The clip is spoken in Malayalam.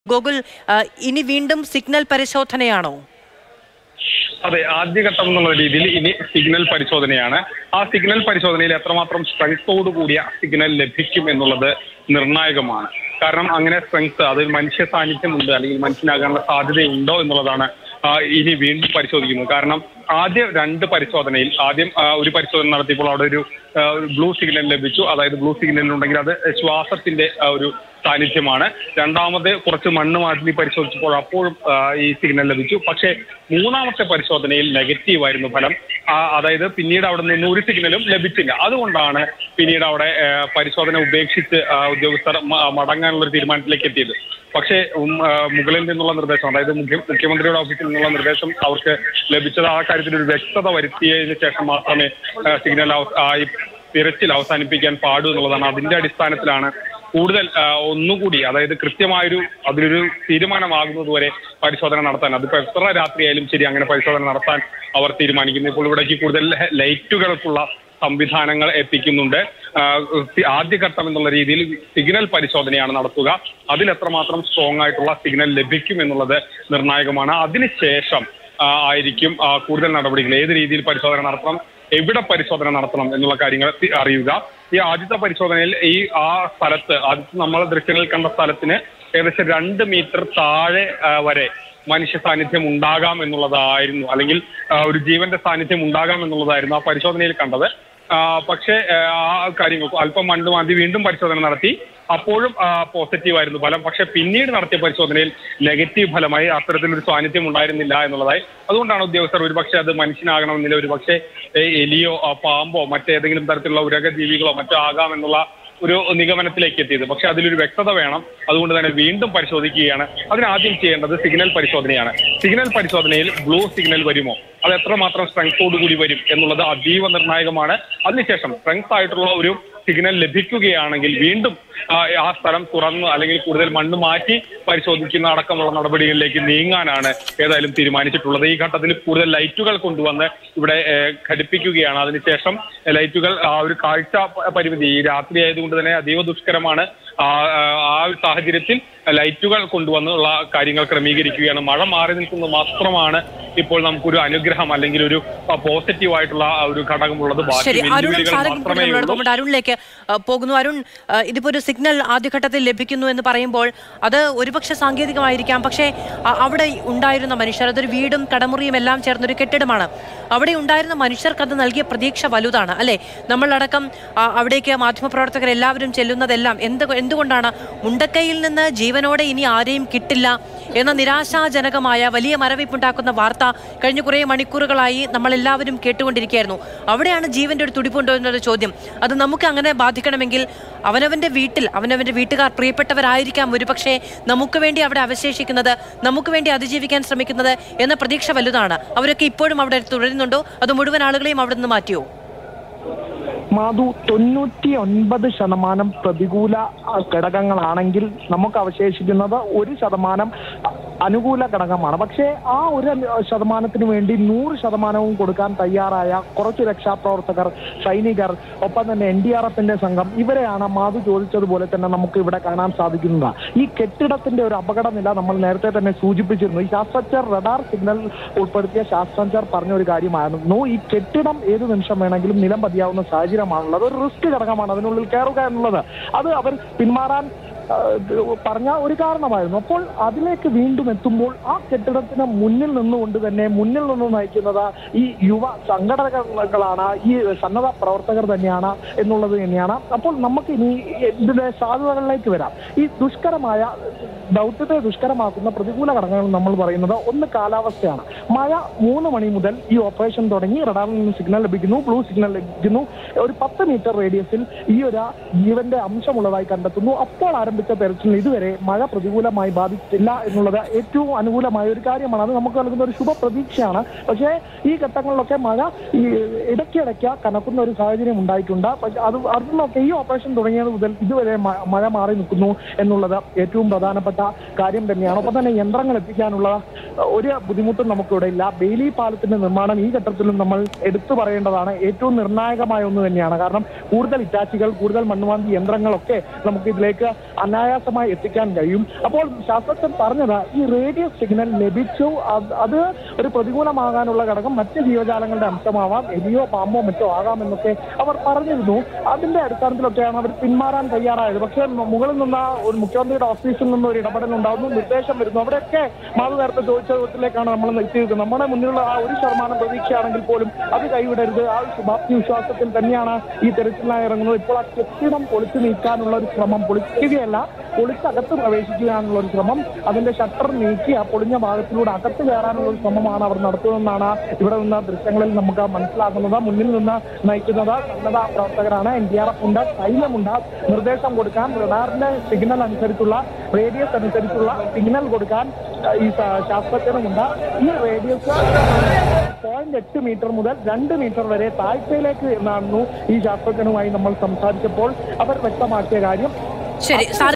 ഗോകുൽ ആ, ഇനി വീണ്ടും സിഗ്നൽ പരിശോധനയാണോ അതെ ആദ്യഘട്ടം എന്നുള്ള രീതിയിൽ ഇനി സിഗ്നൽ പരിശോധനയാണ് ആ സിഗ്നൽ പരിശോധനയിൽ എത്രമാത്രം സ്ട്രെങ്തോട് കൂടിയ സിഗ്നൽ ലഭിക്കും എന്നുള്ളത് നിർണായകമാണ് കാരണം അങ്ങനെ സ്ട്രെങ്ത് അതിൽ മനുഷ്യ സാന്നിധ്യമുണ്ട് അല്ലെങ്കിൽ മനുഷ്യനാകാനുള്ള സാധ്യതയുണ്ടോ എന്നുള്ളതാണ് ആ, ഇനി വീണ്ടും പരിശോധിക്കുന്നത് കാരണം ആദ്യ രണ്ട് പരിശോധനയിൽ ആദ്യം ആ, ഒരു പരിശോധന നടത്തിയപ്പോൾ അവിടെ ഒരു ആ, ഒരു ബ്ലൂ സിഗ്നൽ ലഭിച്ചു അതായത് ബ്ലൂ സിഗ്നൽ ഉണ്ടെങ്കിൽ അത് ശ്വാസത്തിന്റെ ആ, ഒരു സാന്നിധ്യമാണ് രണ്ടാമത് കുറച്ച് മണ്ണ് മാറ്റി പരിശോധിച്ചപ്പോൾ അപ്പോഴും ആ, ഈ സിഗ്നൽ ലഭിച്ചു പക്ഷേ മൂന്നാമത്തെ പരിശോധനയിൽ നെഗറ്റീവ് ആയിരുന്നു ഫലം ആ, അതായത് പിന്നീട് അവിടെ നിന്ന് ഒരു സിഗ്നലും ലഭിച്ചില്ല അതുകൊണ്ടാണ് പിന്നീട് അവിടെ ആ, പരിശോധന ഉപേക്ഷിച്ച് ആ, ഉദ്യോഗസ്ഥർ മ- മടങ്ങാനുള്ള ഒരു തീരുമാനത്തിലേക്ക് എത്തിയത് പക്ഷേ ഉം, ആ, മുകളിൽ നിന്നുള്ള നിർദ്ദേശം അതായത് മുഖ്യ മുഖ്യമന്ത്രിയുടെ ഓഫീസിൽ നിന്നുള്ള നിർദ്ദേശം അവർക്ക് ലഭിച്ചത് ആ കാര്യത്തിൽ ഒരു വ്യക്തത വരുത്തിയതിനു ശേഷം മാത്രമേ ആ, സിഗ്നൽ അവ- ആ, ഈ തിരച്ചിൽ അവസാനിപ്പിക്കാൻ പാടൂ എന്നുള്ളതാണ് അതിന്റെ അടിസ്ഥാനത്തിലാണ് കൂടുതൽ ആ, ഒന്നുകൂടി അതായത് കൃത്യമായൊരു അതിലൊരു തീരുമാനമാകുന്നതുവരെ പരിശോധന നടത്താൻ അതിപ്പോ എത്ര രാത്രിയായാലും ശരി അങ്ങനെ പരിശോധന നടത്താൻ അവർ തീരുമാനിക്കുന്നു ഇപ്പോൾ ഇവിടേക്ക് കൂടുതൽ ലൈറ്റുകൾക്കുള്ള സംവിധാനങ്ങൾ എത്തിക്കുന്നുണ്ട് ആ, ആദ്യഘട്ടം എന്നുള്ള രീതിയിൽ സിഗ്നൽ പരിശോധനയാണ് നടത്തുക അതിൽ എത്രമാത്രം സ്ട്രോങ് ആയിട്ടുള്ള സിഗ്നൽ ലഭിക്കും എന്നുള്ളത് നിർണായകമാണ് അതിനുശേഷം ആ, ആയിരിക്കും ആ, കൂടുതൽ നടപടികൾ ഏത് രീതിയിൽ പരിശോധന നടത്തണം എവിടെ പരിശോധന നടത്തണം എന്നുള്ള കാര്യങ്ങൾ തി- അറിയുക ഈ ആദ്യത്തെ പരിശോധനയിൽ ഈ ആ സ്ഥലത്ത് ആദ്യത്തെ നമ്മൾ ദൃശ്യങ്ങളിൽ കണ്ട സ്ഥലത്തിന് ഏകദേശം രണ്ട് മീറ്റർ താഴെ ആ, വരെ മനുഷ്യ സാന്നിധ്യം ഉണ്ടാകാം എന്നുള്ളതായിരുന്നു അല്ലെങ്കിൽ ആ, ഒരു ജീവന്റെ സാന്നിധ്യം ഉണ്ടാകാം എന്നുള്ളതായിരുന്നു ആ പരിശോധനയിൽ കണ്ടത് ആ, പക്ഷേ ആ, ആ കാര്യങ്ങൾ അല്പം മണ്ണ് മാന്തി വീണ്ടും പരിശോധന നടത്തി അപ്പോഴും പോസിറ്റീവ് ആയിരുന്നു ഫലം പക്ഷെ പിന്നീട് നടത്തിയ പരിശോധനയിൽ നെഗറ്റീവ് ഫലമായി അത്തരത്തിലൊരു സാന്നിധ്യം ഉണ്ടായിരുന്നില്ല എന്നുള്ളതായി അതുകൊണ്ടാണ് ഉദ്യോഗസ്ഥർ ഒരുപക്ഷെ അത് മനുഷ്യനാകണമെന്നില്ല ഒരുപക്ഷെ ഏ, എലിയോ ആ, പാമ്പോ മറ്റേതെങ്കിലും തരത്തിലുള്ള ഉരകജീവികളോ മറ്റോ ആകാമെന്നുള്ള ഒരു നിഗമനത്തിലേക്ക് എത്തിയത് പക്ഷെ അതിലൊരു വ്യക്തത വേണം അതുകൊണ്ട് തന്നെ വീണ്ടും പരിശോധിക്കുകയാണ് അതിനാദ്യം ചെയ്യേണ്ടത് സിഗ്നൽ പരിശോധനയാണ് സിഗ്നൽ പരിശോധനയിൽ ബ്ലൂ സിഗ്നൽ വരുമോ അത് എത്രമാത്രം സ്ട്രെങ്തോടു കൂടി വരും എന്നുള്ളത് അതീവ നിർണായകമാണ് അതിനുശേഷം സ്ട്രെങ്ത് ആയിട്ടുള്ള ഒരു സിഗ്നൽ ലഭിക്കുകയാണെങ്കിൽ വീണ്ടും ആ, ആ സ്ഥലം തുറന്ന് അല്ലെങ്കിൽ കൂടുതൽ മണ്ണ് മാറ്റി പരിശോധിക്കുന്ന അടക്കമുള്ള നടപടികളിലേക്ക് നീങ്ങാനാണ് ഏതായാലും തീരുമാനിച്ചിട്ടുള്ളത് ഈ ഘട്ടത്തിൽ കൂടുതൽ ലൈറ്റുകൾ കൊണ്ടുവന്ന് ഇവിടെ ഏ, ഘടിപ്പിക്കുകയാണ് അതിനുശേഷം ലൈറ്റുകൾ ആ ഒരു കാഴ്ച പ- പരിമിതി ഈ രാത്രി ആയതുകൊണ്ട് തന്നെ അതീവ ദുഷ്കരമാണ് ആ ആ- ആ ഒരു സാഹചര്യത്തിൽ ലൈറ്റുകൾ കൊണ്ടുവന്നുള്ള കാര്യങ്ങൾ ക്രമീകരിക്കുകയാണ് മഴ മാറി നിൽക്കുന്നത് മാത്രമാണ് ഇപ്പോൾ നമുക്കൊരു അനുഗ്രഹം അല്ലെങ്കിൽ ഒരു പോസിറ്റീവ് ആയിട്ടുള്ള ആ ഒരു ഘടകമുള്ളത് ബാക്കി ശരി അരുണും വെല്ലുവിളികൾ സാധകം കൂടി മാത്രമേ നമ്മളോട് ഉള്ളൂ പോകുമ്പോൾ അരുണിലേക്ക് ആ, പോകുന്നു അരുൺ ആ, ഇതിപ്പോ ഒരു സിഗ്നൽ ആദ്യഘട്ടത്തിൽ ലഭിക്കുന്നു എന്ന് പറയുമ്പോൾ അത് ഒരുപക്ഷെ സാങ്കേതികമായിരിക്കാം പക്ഷേ ആ, അവിടെ ഉണ്ടായിരുന്ന മനുഷ്യർ അതൊരു വീടും കടമുറിയും എല്ലാം ചേർന്നൊരു കെട്ടിടമാണ് അവിടെ ഉണ്ടായിരുന്ന മനുഷ്യർക്ക് അത് നൽകിയ പ്രതീക്ഷ വലുതാണ് അല്ലെ നമ്മളടക്കം ആ, അവിടേക്ക് മാധ്യമപ്രവർത്തകർ എല്ലാവരും ചെല്ലുന്നതെല്ലാം എന്ത് എന്തുകൊണ്ടാണ് മുണ്ടക്കൈയിൽ നിന്ന് ജീവനോടെ ഇനി ആരെയും കിട്ടില്ല എന്ന നിരാശാജനകമായ വലിയ മരവിപ്പുണ്ടാക്കുന്ന വാർത്ത കഴിഞ്ഞ കുറേ മണിക്കൂറുകളായി നമ്മളെല്ലാവരും കേട്ടുകൊണ്ടിരിക്കുകയായിരുന്നു അവിടെയാണ് ജീവന്റെ ഒരു തുടിപ്പുണ്ടോ എന്നൊരു ചോദ്യം അത് നമുക്ക് അങ്ങനെ ബാധിക്കണമെങ്കിൽ അവനവന്റെ വീട്ടിൽ അവനവന്റെ വീട്ടുകാർ പ്രിയപ്പെട്ടവരായിരിക്കാം ഒരുപക്ഷെ നമുക്ക് വേണ്ടി അവിടെ അവശേഷിക്കുന്നത് നമുക്ക് വേണ്ടി അതിജീവിക്കാൻ ശ്രമിക്കുന്നത് എന്ന പ്രതീക്ഷ വലുതാണ് അവരൊക്കെ ഇപ്പോഴും അവിടെ തുടരുന്നുണ്ടോ അത് മുഴുവൻ ആളുകളെയും അവിടെ നിന്ന് മാറ്റിയോ മാധു തൊണ്ണൂറ്റി ഒൻപത് ശതമാനം പ്രതികൂല ആ, ഘടകങ്ങളാണെങ്കിൽ നമുക്ക് അവശേഷിക്കുന്നത് ഒരു ശതമാനം അനുകൂല ഘടകമാണ് പക്ഷേ ആ ഒരു അനു- ശതമാനത്തിന് വേണ്ടി നൂറ് ശതമാനവും കൊടുക്കാൻ തയ്യാറായ കുറച്ച് രക്ഷാപ്രവർത്തകർ സൈനികർ ഒപ്പം തന്നെ എൻ ഡി ആർ എഫിന്റെ സംഘം ഇവരെയാണ് മാധു ചോദിച്ചതുപോലെ തന്നെ നമുക്ക് ഇവിടെ കാണാൻ സാധിക്കുന്നത് ഈ കെട്ടിടത്തിന്റെ ഒരു അപകടനില നമ്മൾ നേരത്തെ തന്നെ സൂചിപ്പിച്ചിരുന്നു ഈ ശാസ്ത്രജ്ഞർ റഡാർ സിഗ്നൽ ഉൾപ്പെടുത്തിയ ശാസ്ത്രജ്ഞർ പറഞ്ഞ ഒരു കാര്യമായിരുന്നു ഈ കെട്ടിടം ഏത് നിമിഷം വേണമെങ്കിലും നിലം പതിയാവുന്ന സാഹചര്യമാണുള്ളത് ഒരു റിസ്ക് ഘടകമാണ് അതിനുള്ളിൽ കയറുക എന്നുള്ളത് അത് അവർ പിന്മാറാൻ ആ, പറഞ്ഞ ഒരു കാരണമായിരുന്നു അപ്പോൾ അതിലേക്ക് വീണ്ടും എത്തുമ്പോൾ ആ കെട്ടിടത്തിന് മുന്നിൽ നിന്നുകൊണ്ട് തന്നെ മുന്നിൽ നിന്ന് നയിക്കുന്നത് ഈ യുവ സംഘടനകളാണ് ഈ സന്നദ്ധ പ്രവർത്തകർ തന്നെയാണ് എന്നുള്ളത് തന്നെയാണ് അപ്പോൾ നമുക്ക് ഇനി ഇതിന്റെ സാധ്യതകളിലേക്ക് വരാം ഈ ദുഷ്കരമായ ദൗത്യത്തെ ദുഷ്കരമാക്കുന്ന പ്രതികൂല ഘടകങ്ങൾ നമ്മൾ പറയുന്നത് ഒന്ന് കാലാവസ്ഥയാണ് മഴ മൂന്ന് മണി മുതൽ ഈ ഓപ്പറേഷൻ തുടങ്ങി റഡാറിൽ നിന്ന് സിഗ്നൽ ലഭിക്കുന്നു ബ്ലൂ സിഗ്നൽ ലഭിക്കുന്നു ഒരു പത്ത് മീറ്റർ റേഡിയസിൽ ഈ ഒരു ജീവന്റെ അംശമുള്ളതായി കണ്ടെത്തുന്നു അപ്പോൾ ആരംഭിച്ച തെരച്ചിലിന് ഇതുവരെ മഴ പ്രതികൂലമായി ബാധിച്ചിട്ടില്ല എന്നുള്ളത് ഏറ്റവും അനുകൂലമായ ഒരു കാര്യമാണ് അത് നമുക്ക് നൽകുന്ന ഒരു ശുഭ പ്രതീക്ഷയാണ് പക്ഷേ ഈ ഘട്ടങ്ങളിലൊക്കെ മഴ ഈ ഇടയ്ക്കിടയ്ക്ക് കനക്കുന്ന ഒരു സാഹചര്യം ഉണ്ടായിട്ടുണ്ട് പക്ഷെ അത് അതിനൊക്കെ ഈ ഓപ്പറേഷൻ തുടങ്ങിയത് മുതൽ ഇതുവരെ മ- മഴ മാറി നിൽക്കുന്നു എന്നുള്ളത് ഏറ്റവും പ്രധാനപ്പെട്ട കാര്യം തന്നെയാണ് ഒപ്പം തന്നെ യന്ത്രങ്ങൾ എത്തിക്കാനുള്ള ഒരു ബുദ്ധിമുട്ടും നമുക്കിവിടെ ഇല്ല ബെയിലി പാലത്തിന്റെ നിർമ്മാണം ഈ ഘട്ടത്തിലും നമ്മൾ എടുത്തു പറയേണ്ടതാണ് ഏറ്റവും നിർണായകമായ ഒന്ന് തന്നെയാണ് കാരണം കൂടുതൽ ഇറ്റാച്ചികൾ കൂടുതൽ മണ്ണുമാന്തി യന്ത്രങ്ങളൊക്കെ നമുക്ക് ഇതിലേക്ക് അനായാസമായി എത്തിക്കാൻ കഴിയും അപ്പോൾ ശാസ്ത്രജ്ഞൻ പറഞ്ഞത് ഈ റേഡിയോ സിഗ്നൽ ലഭിച്ചു അത് അത് ഒരു പ്രതികൂലമാകാനുള്ള ഘടകം മറ്റ് ജീവജാലങ്ങളുടെ അംശമാവാം എലിയോ പാമ്പോ മറ്റോ ആകാമെന്നൊക്കെ അവർ പറഞ്ഞിരുന്നു അതിന്റെ അടിസ്ഥാനത്തിലൊക്കെയാണ് അവർ പിന്മാറാൻ തയ്യാറായത് പക്ഷേ മ- മുകളിൽ നിന്ന് ഒരു മുഖ്യമന്ത്രിയുടെ ഓഫീസിൽ നിന്ന് ഒരു ഇടപെടൽ ഉണ്ടാകുന്നു നിർദ്ദേശം വരുന്നു അവിടെയൊക്കെ മാധു നേരത്തെ ചോദിച്ച ചോദ്യത്തിലേക്കാണ് നമ്മൾ എത്തിയത് നമ്മുടെ മുന്നിലുള്ള ആ ഒരു ശതമാനം പ്രതീക്ഷയാണെങ്കിൽ പോലും അത് കൈവിടരുത് ആ ഒരു ശുഭാപ്തി വിശ്വാസത്തിൽ തന്നെയാണ് ഈ തെരച്ചിലിനായി ഇറങ്ങുന്നത് ഇപ്പോൾ ആ കെട്ടിടം പൊളിച്ചു നീക്കാനുള്ള ഒരു ശ്രമം പൊളിക്കുകയല്ല പൊളിച്ചകത്ത് പ്രവേശിക്കാനുള്ള ഒരു ശ്രമം അതിന്റെ ഷട്ടർ നീക്കി ആ പൊളിഞ്ഞ ഭാഗത്തിലൂടെ അകത്ത് കയറാനുള്ള ഒരു ശ്രമമാണ് അവർ നടത്തുന്നതെന്നാണ് ഇവിടെ നിന്ന് ദൃശ്യങ്ങളിൽ നമുക്ക് മനസ്സിലാക്കുന്നത് മുന്നിൽ നിന്ന് നയിക്കുന്നത് സന്നദ്ധ പ്രവർത്തകരാണ് എൻ ഡി ആർ എഫ് ഉണ്ട് സൈന്യമുണ്ട് നിർദ്ദേശം കൊടുക്കാൻ റഡാറിന്റെ സിഗ്നൽ അനുസരിച്ചുള്ള റേഡിയസ് അനുസരിച്ചുള്ള സിഗ്നൽ കൊടുക്കാൻ ആ, ഈ ശാ- ശാസ്ത്രജ്ഞനുമുണ്ട് ഈ റേഡിയസ് പോയിന്റ് എട്ട് മീറ്റർ മുതൽ രണ്ട് മീറ്റർ വരെ താഴ്ചയിലേക്ക് എന്നായിരുന്നു ഈ ശാസ്ത്രജ്ഞനുമായി നമ്മൾ സംസാരിച്ചപ്പോൾ അവർ വ്യക്തമാക്കിയ കാര്യം ശരി